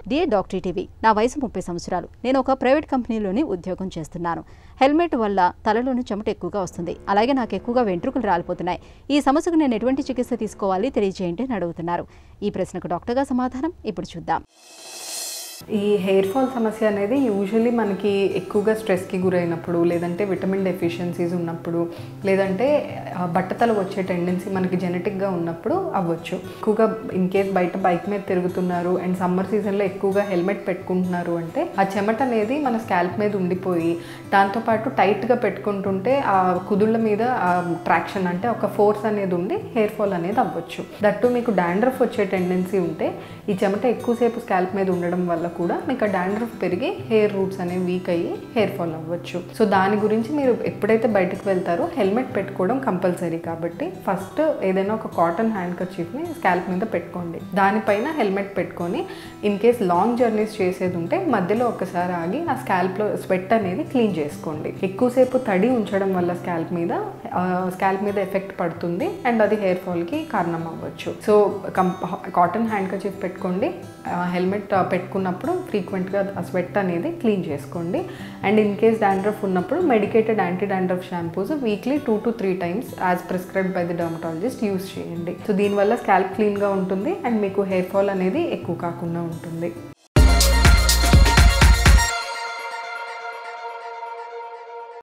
dear doctor TV నా వయసు ముప్పై సంవత్సరాలు నేను ఒక ప్రైవేట్ కంపెనీలోని ఉద్యోగం చేస్తున్నాను హెల్మెట్ వల్ల తలలోని చెమట ఎక్కువగా వస్తుంది అలాగే నాకు ఎక్కువగా వెంట్రుకలు రాలిపోతున్నాయి ఈ సమస్యకు నేను ఎటువంటి చికిత్స తీసుకోవాలి తెలియజేయండి అని అడుగుతున్నారు ఈ ప్రశ్నకు డాక్టర్గా సమాధానం ఇప్పుడు చూద్దాం ఈ హెయిర్ ఫాల్ సమస్య అనేది యూజువల్లీ మనకి ఎక్కువగా స్ట్రెస్కి గురైనప్పుడు లేదంటే విటమిన్ డెఫిషియన్సీస్ ఉన్నప్పుడు లేదంటే ఆ, బట్టతల వచ్చే టెండెన్సీ మనకి జెనెటిక్గా ఉన్నప్పుడు అవ్వచ్చు ఎక్కువగా ఇన్ కేస్ బయట బైక్ మీద తిరుగుతున్నారు అండ్ సమ్మర్ సీజన్లో ఎక్కువగా హెల్మెట్ పెట్టుకుంటున్నారు అంటే ఆ చెమట అనేది మన స్కాల్ప్ మీద ఉండిపోయి దాంతోపాటు టైట్గా పెట్టుకుంటుంటే ఆ కుదుళ్ళ మీద ఆ ట్రాక్షన్ అంటే ఒక ఫోర్స్ అనేది ఉండి హెయిర్ ఫాల్ అనేది అవ్వచ్చు దట్టు మీకు డాండ్రఫ్ వచ్చే టెండెన్సీ ఉంటే ఈ చెమట ఎక్కువసేపు స్కాల్ప్ మీద ఉండడం వల్ల కూడా మీకు ఆ డాండ్రఫ్ పెరిగి హెయిర్ రూట్స్ అనేవి వీక్ అయ్యి హెయిర్ ఫాల్ అవ్వచ్చు సో దాని గురించి మీరు ఎప్పుడైతే బయటకు వెళ్తారో హెల్మెట్ పెట్టుకోవడం కంపల్సరీ కాబట్టి ఫస్ట్ ఏదైనా ఒక కాటన్ హ్యాండ్ కర్చీఫ్ని స్కాల్ప్ మీద పెట్టుకోండి దానిపైన హెల్మెట్ పెట్టుకొని ఇన్ కేస్ లాంగ్ జర్నీస్ చేసేది ఉంటే మధ్యలో ఒకసారి ఆగి ఆ స్కాల్ప్లో స్వెట్ అనేది క్లీన్ చేసుకోండి ఎక్కువసేపు తడి ఉంచడం వల్ల స్కాల్ప్ మీద స్కాల్ప్ మీద ఎఫెక్ట్ పడుతుంది అండ్ అది హెయిర్ ఫాల్కి కారణం అవ్వచ్చు so come cotton handkerchief పెట్టుకోండి హెల్మెట్ పెట్టుకున్నప్పుడు ఫ్రీక్వెంట్గా ఆ స్వెట్ అనేది క్లీన్ చేసుకోండి అండ్ ఇన్ కేస్ డాండ్రఫ్ ఉన్నప్పుడు medicated anti dandruff shampoos weekly two to three times as prescribed by the dermatologist use చేయండి సో దీనివల్ల స్కాల్ప్ క్లీన్గా ఉంటుంది అండ్ మీకు హెయిర్ ఫాల్ అనేది ఎక్కువ కాకుండా ఉంటుంది